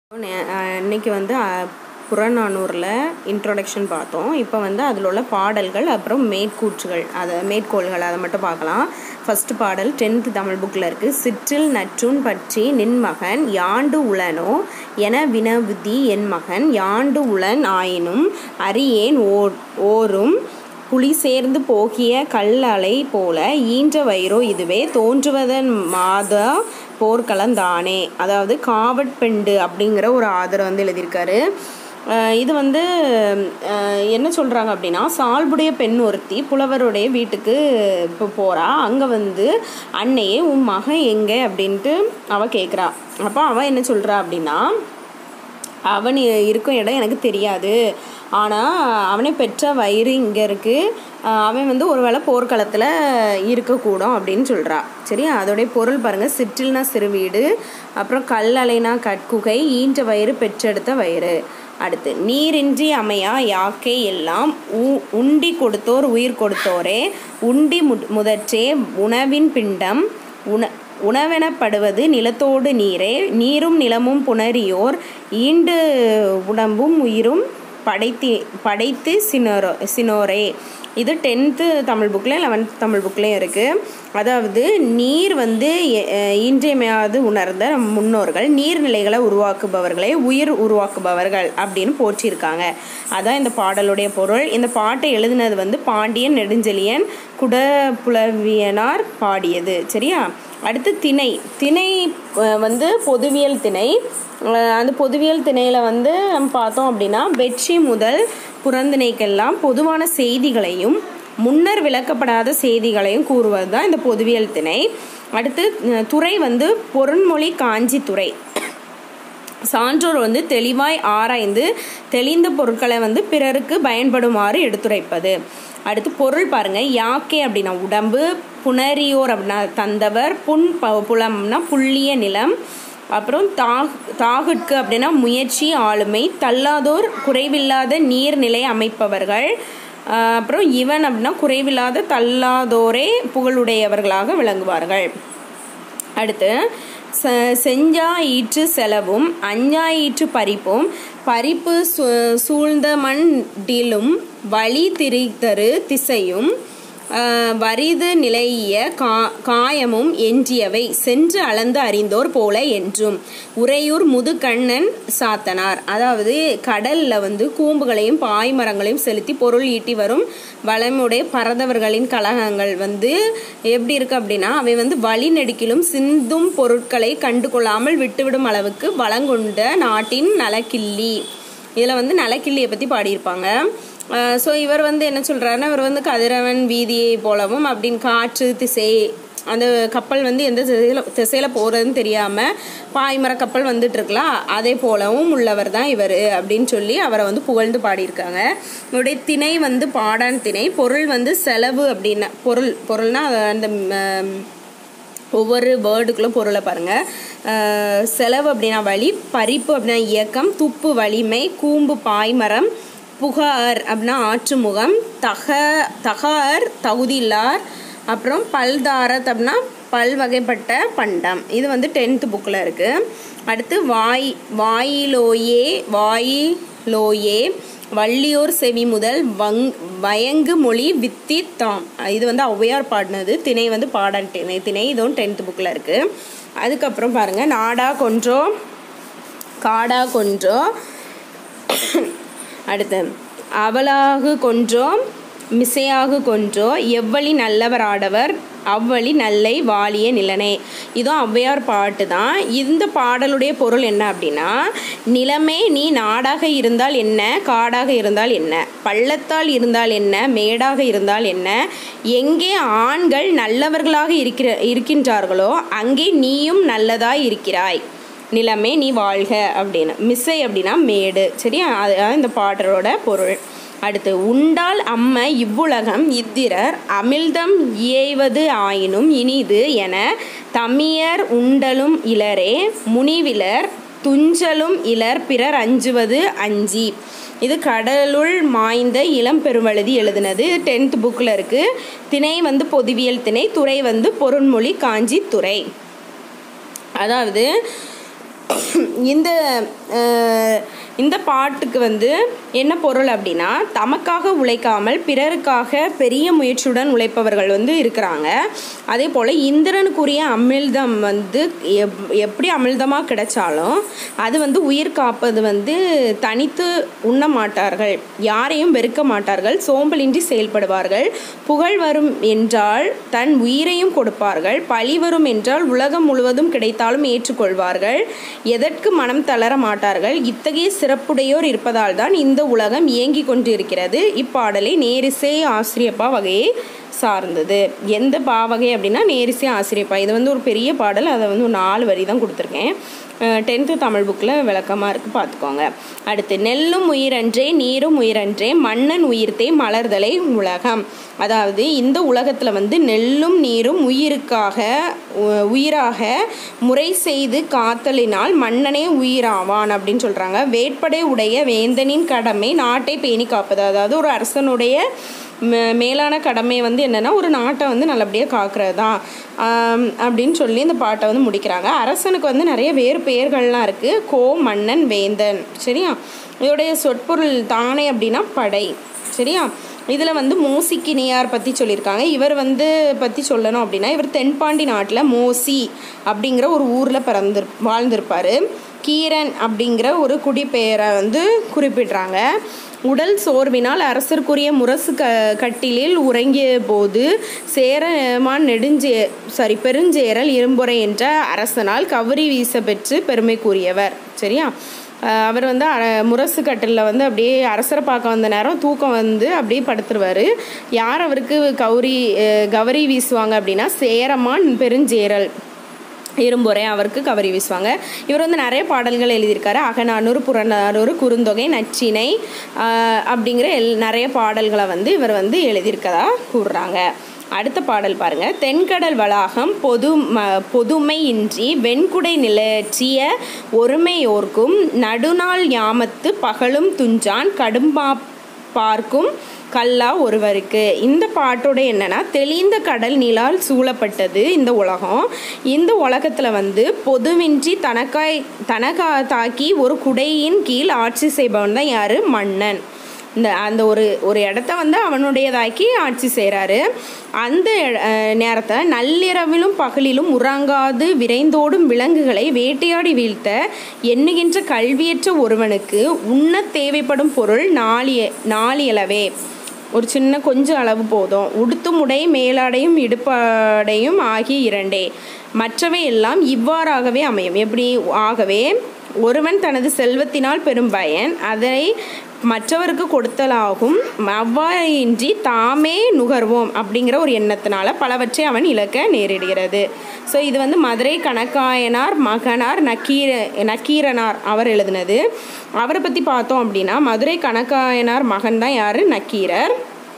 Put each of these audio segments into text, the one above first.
இன்னைக்கு வந்து புறநானூரில் இன்ட்ரொடக்ஷன் பார்த்தோம் இப்போ வந்து அதில் உள்ள பாடல்கள் அப்புறம் மேற்கூற்றுகள் அதை மேற்கோள்கள் அதை மட்டும் பார்க்கலாம் ஃபஸ்ட்டு பாடல் டென்த்து தமிழ் புக்கில் இருக்குது சிற்றில் நற்றுன் பற்றி நின் மகன் யாண்டு உளனோ என வினவுதி என் மகன் யாண்டு உளன் ஆயினும் அறியேன் ஓர் ஓரும் புலி சேர்ந்து போகிய கல்லலை போல ஈன்ற வயிறோ இதுவே தோன்றுவதன் மாத போர்க்களந்தானே அதாவது காவட்பெண்டு அப்படிங்கிற ஒரு ஆதரை வந்து எழுதியிருக்காரு இது வந்து என்ன சொல்கிறாங்க அப்படின்னா சால்புடைய பெண் ஒருத்தி புலவருடைய வீட்டுக்கு இப்போ போகிறா அங்கே வந்து அன்னையே உன் மகன் எங்கே அப்படின்ட்டு அவள் கேட்குறா அப்போ அவன் என்ன சொல்கிறா அப்படின்னா அவன் இருக்கும் இடம் எனக்கு தெரியாது ஆனால் அவனை பெற்ற வயிறு இங்கே இருக்குது அவன் வந்து ஒரு வேளை போர்க்களத்தில் இருக்கக்கூடும் அப்படின்னு சொல்கிறா சரி அதோடைய பொருள் பாருங்கள் சிற்றில்னா சிறு வீடு அப்புறம் கல்லலைனா கட்குகை ஈன்ற வயிறு பெற்றெடுத்த வயிறு அடுத்து நீரின்றி அமையா யாக்கே எல்லாம் உ உண்டி கொடுத்தோர் உயிர் கொடுத்தோரே உண்டி மு முதற்றே உணவின் பிண்டம் உண உணவெனப்படுவது நிலத்தோடு நீரே நீரும் நிலமும் புணரியோர் ஈண்டு உடம்பும் உயிரும் படைத்தி படைத்து சினோரோ சினோரே இது டென்த்து தமிழ் புக்கில் லெவன்த் தமிழ் புக்லேயும் இருக்குது அதாவது நீர் வந்து இன்றியமையாது உணர்ந்த முன்னோர்கள் நீர்நிலைகளை உருவாக்குபவர்களே உயிர் உருவாக்குபவர்கள் அப்படின்னு போற்றியிருக்காங்க அதான் இந்த பாடலுடைய பொருள் இந்த பாட்டை எழுதினது வந்து பாண்டியன் நெடுஞ்செழியன் குடப்புலவியனார் பாடியது சரியா அடுத்து திணை திணை வந்து பொதுவியல் திணை அந்த பொதுவியல் திணையில் வந்து நம்ம பார்த்தோம் அப்படின்னா வெற்றி முதல் புறந்திணைக்கெல்லாம் பொதுவான செய்திகளையும் முன்னர் விளக்கப்படாத செய்திகளையும் கூறுவது தான் இந்த பொதுவியல் திணை அடுத்து துறை வந்து பொருண்மொழி காஞ்சி துறை சான்றோர் வந்து தெளிவாய் ஆராய்ந்து தெளிந்த பொருட்களை வந்து பிறருக்கு பயன்படுமாறு எடுத்துரைப்பது அடுத்து பொருள் பாருங்க யாக்கே அப்படின்னா உடம்பு புனரியோர் அப்படின்னா தந்தவர் புன் புலம்னா புள்ளிய நிலம் அப்புறம் தாக் தாகுட்கு அப்படின்னா முயற்சி ஆளுமை தள்ளாதோர் குறைவில்லாத நீர்நிலை அமைப்பவர்கள் அப்புறம் இவன் அப்படின்னா குறைவில்லாத தள்ளாதோரே புகழுடையவர்களாக விளங்குவார்கள் அடுத்து ச செஞ்சா ஈற்று செலவும் அஞ்சா ஈற்று பறிப்பும் பறிப்பு சூ சூழ்ந்த மண்டிலும் வழி திரிதரு திசையும் வரிது நிலைய கா காயமும் எஞ்சியவை சென்று அளந்து அறிந்தோர் போல என்றும் உறையூர் முதுகண்ணன் சாத்தனார் அதாவது கடல்ல வந்து கூம்புகளையும் பாய்மரங்களையும் செலுத்தி பொருள் ஈட்டி வரும் வளமுடைய பரதவர்களின் கழகங்கள் வந்து எப்படி இருக்கு அப்படின்னா அவை வந்து வழி நெடுக்கிலும் சிந்தும் பொருட்களை கண்டு கொள்ளாமல் விட்டுவிடும் அளவுக்கு வளங்கொண்ட நாட்டின் நலக்கிள்ளி இதில் வந்து நலக்கிள்ளியை பற்றி பாடியிருப்பாங்க ஸோ இவர் வந்து என்ன சொல்கிறாருன்னா இவர் வந்து கதிரவன் வீதியை போலவும் அப்படின்னு காற்று திசை அந்த கப்பல் வந்து எந்த திசையில் திசையில் போகிறதுன்னு தெரியாமல் பாய்மர கப்பல் வந்துட்டு இருக்கலாம் அதே போலவும் உள்ளவர் தான் இவர் அப்படின்னு சொல்லி அவரை வந்து புகழ்ந்து பாடியிருக்காங்க இவருடைய திணை வந்து பாடான் திணை பொருள் வந்து செலவு அப்படின்னா பொருள் பொருள்னா அந்த ஒவ்வொரு வேர்டுக்குள்ள பொருளை பாருங்கள் செலவு அப்படின்னா வழி பறிப்பு அப்படின்னா இயக்கம் துப்பு வலிமை கூம்பு பாய்மரம் புகார் அப்படின்னா ஆற்றுமுகம் தக தகார் தகுதியில்லார் அப்புறம் பல்தாரத் அப்படின்னா பல் வகைப்பட்ட பண்டம் இது வந்து டென்த்து புக்கில் இருக்குது அடுத்து வாய் வாயிலோயே வாயிலோயே வள்ளியோர் செவி முதல் வங் வயங்கு மொழி வித்தி தாம் இது வந்து ஔவையார் பாடினது திணை வந்து பாடான் திணை திணை இதுவும் டென்த்து புக்கில் இருக்குது அதுக்கப்புறம் பாருங்கள் நாடா கொன்றோ காடா கொன்றோ அடுத்து அவளாகு கொன்றோ மிசையாக கொன்றோ எவ்வளி நல்லவர் ஆடவர் அவ்வழி நல்லை வாலிய நிலனே இதுவும் ஔவையார் பாட்டு தான் இந்த பாடலுடைய பொருள் என்ன அப்படின்னா நிலமே நீ நாடாக இருந்தால் என்ன காடாக இருந்தால் என்ன பள்ளத்தால் இருந்தால் என்ன மேடாக இருந்தால் என்ன எங்கே ஆண்கள் நல்லவர்களாக இருக்கிற இருக்கின்றார்களோ அங்கே நீயும் நல்லதாய் இருக்கிறாய் நிலமே நீ வாழ்க அப்படின்னு மிஸ்ஸை அப்படின்னா மேடு சரியா அது இந்த பாடலோட பொருள் அடுத்து உண்டால் அம்ம இவ்வுலகம் இத்திரர் அமிழ்தம் இயைவது ஆயினும் இனிது என தமியர் உண்டலும் இளரே முனிவிலர் துஞ்சலும் இலர் பிறர் அஞ்சுவது அஞ்சி இது கடலுள் மாய்ந்த இளம் பெருவழுதி எழுதினது டென்த் புக்கில் இருக்குது திணை வந்து பொதுவியல் திணை துறை வந்து பொருண்மொழி காஞ்சி துறை அதாவது இந்த அஹ், இந்த பாட்டுக்கு வந்து என்ன பொருள் அப்படின்னா தமக்காக உழைக்காமல் பிறருக்காக பெரிய முயற்சியுடன் உழைப்பவர்கள் வந்து இருக்கிறாங்க அதே போல் இந்திரனுக்குரிய அமிழ்தம் வந்து எப் எப்படி அமிழ்தமாக கிடைச்சாலும் அது வந்து உயிர் காப்பது வந்து தனித்து உண்ண மாட்டார்கள் யாரையும் வெறுக்க மாட்டார்கள் சோம்பலின்றி செயல்படுவார்கள் புகழ் வரும் என்றால் தன் உயிரையும் கொடுப்பார்கள் பழி வரும் என்றால் உலகம் முழுவதும் கிடைத்தாலும் ஏற்றுக்கொள்வார்கள் எதற்கு மனம் தளர மாட்டார்கள் இத்தகைய சிறப்புடையோர் இருப்பதால் தான் இந்த உலகம் இயங்கிக் கொண்டிருக்கிறது இப்பாடலை நேரிசை ஆசிரியப்பா வகையை சார்ந்தது எந்த பாவகை அப்படின்னா நேரிசை ஆசிரியப்பா இது வந்து ஒரு பெரிய பாடல் அதை வந்து ஒரு நாலு வரி தான் கொடுத்துருக்கேன் டென்த்து தமிழ் புக்கில் விளக்கமாக இருக்குது பார்த்துக்கோங்க அடுத்து நெல்லும் உயிரன்றே நீரும் உயிரன்றே மன்னன் உயிர்த்தே மலர்தலை உலகம் அதாவது இந்த உலகத்தில் வந்து நெல்லும் நீரும் உயிருக்காக உ- உயிராக முறை செய்து காத்தலினால் மன்னனே உயிராவான் அப்படின்னு சொல்கிறாங்க வேட்படை உடைய வேந்தனின் கடமை நாட்டை பேணி காப்பது அதாவது ஒரு அரசனுடைய மே- மேலான கடமை வந்து என்னென்னா ஒரு நாட்டை வந்து நல்லபடியாக காக்கிறது தான் ஆம், அப்படின்னு சொல்லி இந்த பாட்டை வந்து முடிக்கிறாங்க அரசனுக்கு வந்து நிறைய வேறு பெயர்கள்லாம் இருக்குது கோ மன்னன் வேந்தன் சரியா இதோடைய சொற்பொருள் தானே அப்படின்னா படை சரியா இதில் வந்து மோசிக்கினியார் பற்றி சொல்லியிருக்காங்க இவர் வந்து பற்றி சொல்லணும் அப்படின்னா இவர் தென்பாண்டி நாட்டில் மோசி அப்படிங்கிற ஒரு ஊரில் பிறந்து வாழ்ந்திருப்பார் கீரன் அப்படிங்கிற ஒரு குடிப்பெயரை வந்து குறிப்பிடுறாங்க உடல் சோர்வினால் அரசருக்குரிய முரசு க கட்டிலில் உறங்கிய போது சேரமான் நெடுஞ்சே சாரி பெருஞ்சேரல் இரும்புரை என்ற அரசனால் கவரி வீச பெற்று பெருமை கூறியவர் சரியா அஹ் அவர் வந்து அர- முரசு கட்டிலில் வந்து அப்படியே அரசரை பார்க்க வந்த நேரம் தூக்கம் வந்து அப்படியே படுத்துருவார் யார் அவருக்கு கௌரி அஹ் கவரி வீசுவாங்க அப்படின்னா சேரமான் பெருஞ்சேரல் இரும்புரை அவருக்கு கவரி வீசுவாங்க இவர் வந்து நிறைய பாடல்கள் எழுதியிருக்காரு அகநானூறு புறநானூறு குறுந்தொகை நச்சினை ஆஹ் அப்படிங்கிற எல் நிறைய பாடல்களை வந்து இவர் வந்து எழுதியிருக்கதா கூறுறாங்க அடுத்த பாடல் பாருங்க தென்கடல் வளாகம் பொது ம பொதுமையின்றி வெண்குடை நிலற்றிய ஒருமையோர்க்கும் நடுநாள் யாமத்து பகலும் துஞ்சான் கடும்பா பார்க்கும் கல்லா ஒருவருக்கு இந்த பாட்டோட என்னன்னா தெளிந்த கடல் நீளால் சூழப்பட்டது இந்த உலகம் இந்த உலகத்தில் வந்து பொதுவின்றி தனக்காய் தனக்கா தாக்கி ஒரு குடையின் கீழ் ஆட்சி செய்பவன் தான் யாரு மன்னன் இந்த அந்த ஒரு ஒரு இடத்த வந்து அவனுடையதாக்கி ஆட்சி செய்கிறாரு அந்த நேரத்தை நள்ளிரவிலும் பகலிலும் உறங்காது விரைந்தோடும் விலங்குகளை வேட்டையாடி வீழ்த்த எண்ணுகின்ற கல்வியற்ற ஒருவனுக்கு உண்ண தேவைப்படும் பொருள் நாளிய நாளியளவே ஒரு சின்ன கொஞ்சம் அளவு போதும் உடுத்தும் உடை மேலாடையும் இடுப்பாடையும் ஆகிய இரண்டே மற்றவை எல்லாம் இவ்வாறாகவே அமையும் எப்படி ஆகவே ஒருவன் தனது செல்வத்தினால் பெறும் பயன் அதை மற்றவருக்கு கொடுத்தலாகும் அவ்வாறின்றி தாமே நுகர்வோம் அப்படிங்கிற ஒரு எண்ணத்தினால பலவற்றை அவன் இழக்க நேரிடுகிறது ஸோ இது வந்து மதுரை கணக்காயனார் மகனார் நக்கீர நக்கீரனார் அவர் எழுதினது அவரை பற்றி பார்த்தோம் அப்படின்னா மதுரை கணக்காயனார் மகன் தான் யார் நக்கீரர்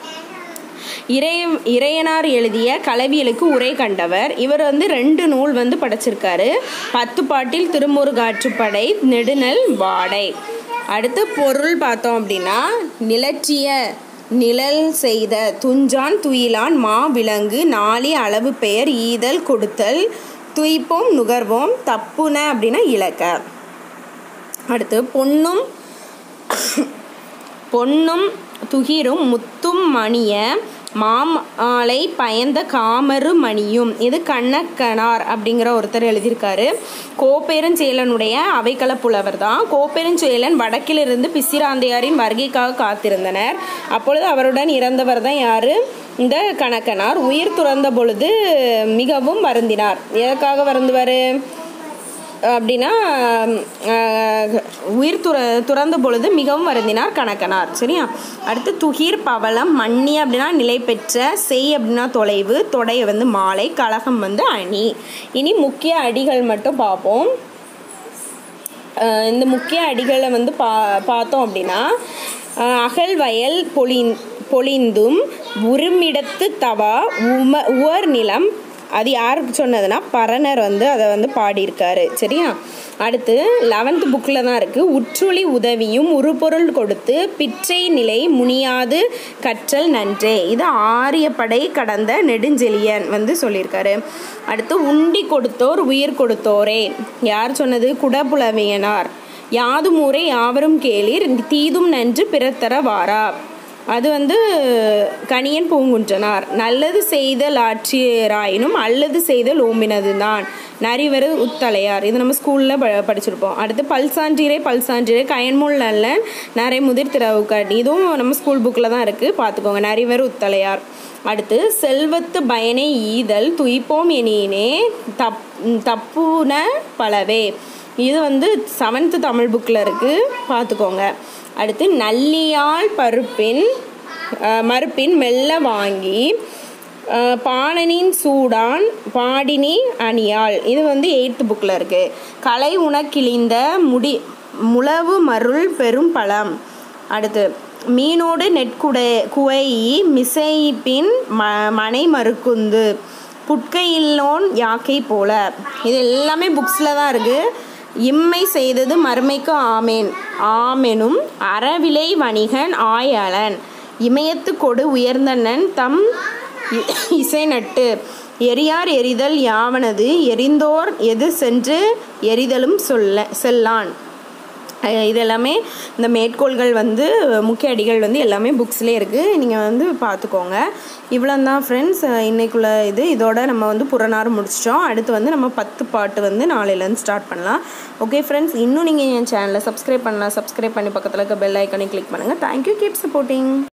இறைய இறையனார் எழுதிய கலவியலுக்கு உரை கண்டவர் இவர் வந்து ரெண்டு நூல் வந்து படைச்சிருக்காரு பத்து பாட்டில் திருமுருகாற்றுப்படை நெடுநல் வாடை அடுத்து பொருள் பார்த்தோம் அப்படின்னா நிலற்றிய நிழல் செய்த துஞ்சான் துயிலான் மா விலங்கு நாளி அளவு பெயர் ஈதல் கொடுத்தல் துய்ப்போம் நுகர்வோம் தப்புன அப்படின்னா இலக்க அடுத்து பொன்னும் பொன்னும் துகிரும் முத்தும் மணிய மாமாலை பயந்த காமரு மணியும் இது கண்ணக்கனார் அப்படிங்கிற ஒருத்தர் எழுதியிருக்காரு கோப்பெருஞ்சேலனுடைய அவைக்கள புலவர் தான் கோப்பெருஞ்சேலன் வடக்கிலிருந்து பிசிராந்தையாரின் வருகைக்காக காத்திருந்தனர் அப்பொழுது அவருடன் இறந்தவர் தான் யாரு இந்த கணக்கனார் உயிர் துறந்த பொழுது மிகவும் வருந்தினார் எதற்காக வருந்துவார் அப்படின்னா அஹ், உயிர் துற துறந்த பொழுது மிகவும் வருந்தினார் கணக்கனார் சரியா அடுத்து துகிர் பவளம் மண்ணி அப்படின்னா நிலை பெற்ற செய் அப்படின்னா தொலைவு தொடை வந்து மாலை கழகம் வந்து அணி இனி முக்கிய அடிகள் மட்டும் பார்ப்போம் அஹ், இந்த முக்கிய அடிகளை வந்து பா பார்த்தோம் அப்படின்னா அஹ், அகல் வயல் பொலிந் பொலிந்தும் உருமிடத்து தவா உம உவர் நிலம் அது யாருக்கு சொன்னதுன்னா பரணர் வந்து அதை வந்து பாடியிருக்காரு சரியா அடுத்து லெவன்த் புக்கில் தான் இருக்குது உற்றுளி உதவியும் உருப்பொருள் கொடுத்து பிச்சை நிலை முனியாது கற்றல் நன்றே இது ஆரியப்படை கடந்த நெடுஞ்செழியன் வந்து சொல்லியிருக்காரு அடுத்து உண்டி கொடுத்தோர் உயிர் கொடுத்தோரே யார் சொன்னது குடபுலவியனார் யாதும் ஊரே யாவரும் கேளீர் தீதும் நன்று பிறத்தர வாரா அது வந்து கணியன் பூங்குன்றனார் நல்லது செய்தல் ஆற்றியராயினும் அல்லது செய்தல் ஓம்பினது தான் நரிவரு உத்தலையார் இது நம்ம ஸ்கூலில் ப படிச்சிருப்போம் அடுத்து பல்சான்றிரை பல்சான்றிரை கயன்முள் நல்லன் நரைமுதிர் திறவுக்காட் இதுவும் நம்ம ஸ்கூல் புக்கில் தான் இருக்குது பார்த்துக்கோங்க நரிவரு உத்தலையார் அடுத்து செல்வத்து பயனை ஈதல் துய்ப்போம் எனினே தப் தப்புன பலவே இது வந்து செவன்த்து தமிழ் புக்கில் இருக்குது பார்த்துக்கோங்க அடுத்து நல்லியால் பருப்பின் மறுப்பின் மெல்ல வாங்கி பாணனின் சூடான் பாடினி அணியாள் இது வந்து எயித்து புக்கில் இருக்குது கலை உணக்கிழிந்த முடி முழவு மருள் பெரும் பழம் அடுத்து மீனோடு நெற்குடை குவையி மிசைப்பின் ம மனை மறுக்குந்து புட்கையில்லோன் யாக்கை போல இது எல்லாமே புக்ஸில் தான் இருக்குது இம்மை செய்தது மறுமைக்கு ஆமேன் ஆமெனும் அறவிலை வணிகன் ஆயலன் இமயத்து கொடு உயர்ந்தனன் தம் இசை நட்டு எரியார் எரிதல் யாவனது எரிந்தோர் எது சென்று எரிதலும் சொல்ல செல்லான் இது எல்லாமே இந்த மேற்கோள்கள் வந்து முக்கிய அடிகள் வந்து எல்லாமே புக்ஸ்லேயே இருக்குது நீங்கள் வந்து பார்த்துக்கோங்க இவ்வளோ தான் ஃப்ரெண்ட்ஸ் இன்றைக்குள்ள இது இதோட நம்ம வந்து புறநாறு முடிச்சிட்டோம் அடுத்து வந்து நம்ம பத்து பாட்டு வந்து நாளையிலேருந்து ஸ்டார்ட் பண்ணலாம் ஓகே ஃப்ரெண்ட்ஸ் இன்னும் நீங்கள் என் சேனலை சப்ஸ்கிரைப் பண்ணலாம் சப்ஸ்கிரைப் பண்ணி பக்கத்தில் இருக்க பெல் ஐக்கனை கிளிக் பண்ணுங்கள் தேங்க்யூ கீப் சப்போர்ட்டிங்